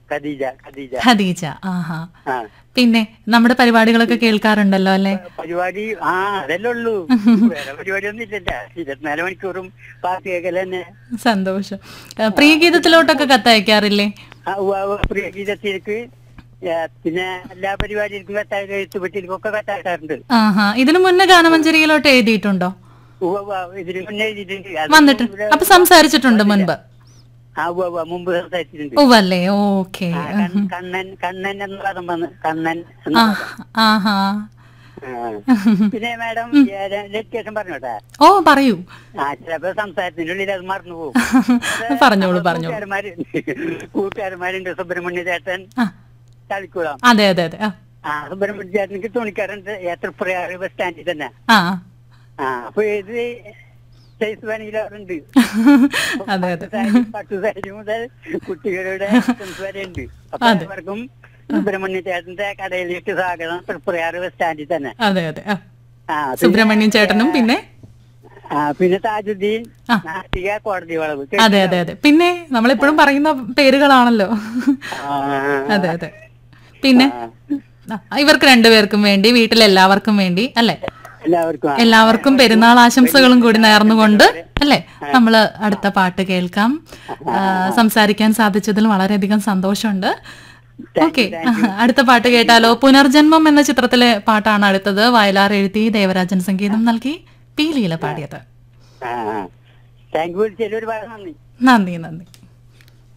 ഖദീജ ഖദീജ ഖദീജ ആഹാ ആ പിന്നെ നമ്മുടെ പരിപാടികളൊക്കെ കേൾക്കാറുണ്ടല്ലോ അല്ലെ പരിപാടി ആ അതല്ലേ ഉള്ളൂ വേറെ പരിപാടി ഒന്നും ഇല്ലല്ല ഇരുപത്തിനാല് മണിക്കൂറും പാട്ട് കേൾക്കൽ തന്നെ സന്തോഷം ആ, പ്രിയഗീതത്തിലോട്ടൊക്കെ കത്തയക്കാറില്ലേ ആ, ഉവ്വ് ഉവ്വ് പ്രിയ ഗീതത്തിലേക്ക് ഏ, പിന്നെ എല്ലാ പരിപാടികൾക്കും കത്തായ എഴുത്തുപെട്ടിലേക്കൊക്കെ കത്തായിട്ടാറുണ്ട് ആഹാ ഇതിനു മുന്നേ ഗാനമഞ്ജരിയിലോട്ട് എഴുതിയിട്ടുണ്ടോ ഉവ്വ് ഉവ്വ് ഇതിന് മുന്നേ എഴുതിയിട്ടുണ്ട് അത് വന്നിട്ടുണ്ട് ഇവിടെ- അപ്പൊ സംസാരിച്ചിട്ടുണ്ട് മുൻപ് ആ ഉവ്വ് ഉവ്വ് മുമ്പ് സംസാരിച്ചിട്ടുണ്ട് ഉവല്ലേ ഓക്കെ ആ, കൺ- കണ്ണൻ കണ്ണൻ എന്ന പദം വന്ന് കണ്ണൻ എന്ന ആ പദം. ആഹാ ആ. പിന്നെ മാഡം ലൊക്കേഷൻ പറഞ്ഞോട്ടെ ഓ പറയൂ ആ ചിലപ്പോ സംസാരത്തിന്റെ ഉള്ളിൽ അത് മറന്നു പോകും പറഞ്ഞോളൂ പറഞ്ഞോളൂ കൂട്ടുകാരന്മാര് കൂട്ടുകാരന്മാരുണ്ട് സുബ്രഹ്മണ്യ ചേട്ടൻ ആ തളിക്കുളം അതെ അതെ അതെ ആ ആ സുബ്രഹ്മണ്യ ചേട്ടനിക്ക് തുണിക്കാരുണ്ട് ഏത്തപ്രയാറ് ബസ് സ്റ്റാൻഡിൽ തന്നെ ആ ആ അപ്പൊ ഏത് സൈസ് വേണമെങ്കിലുണ്ട് അതെ അതെ പട്ടു സാരി മുതൽ കുട്ടികളുടെ items വരെ ഉണ്ട് അപ്പൊ അതെ. എല്ലാവർക്കും സുബ്രഹ്മണ്യ ചേട്ടന്റെ കടയിലേക്ക് സ്വാഗതം തൃപ്രയാറ് ബസ് സ്റ്റാൻഡിൽ തന്നെ അതെ അതെ ആ ആ പിന്നെ- സുബ്രഹ്മണ്യൻ ചേട്ടനും പിന്നെ ആ പിന്നെ താജുദ്ദീൻ ആ. നാട്ടിക കോടതി വളവ് അതെ അതെ അതെ പിന്നെ നമ്മളെപ്പോഴും പറയുന്ന പേരുകളാണല്ലോ ആ, അതെ അതെ പിന്നെ ആ, ഇവർക്ക് രണ്ടുപേർക്കും വേണ്ടി വീട്ടിലെല്ലാവർക്കും വേണ്ടി അല്ലെ എല്ലാവർക്കും ആ. എല്ലാവർക്കും പെരുന്നാൾ ആശംസകളും കൂടി നേർന്നുകൊണ്ട് അല്ലെ നമ്മള് അടുത്ത പാട്ട് കേൾക്കാം ആ, സംസാരിക്കാൻ സാധിച്ചതിൽ വളരെയധികം സന്തോഷമുണ്ട് ഓക്കെ അടുത്ത പാട്ട് കേട്ടാലോ പുനർജന്മം എന്ന ചിത്രത്തിലെ പാട്ടാണ് അടുത്തത് വയലാർ എഴുതി ദേവരാജൻ സംഗീതം നൽകി പി ലീല പാടിയത് ആ താങ്ക് യു വിളിച്ചതിൽ ഒരുപാട് നന്ദി നന്ദി നന്ദി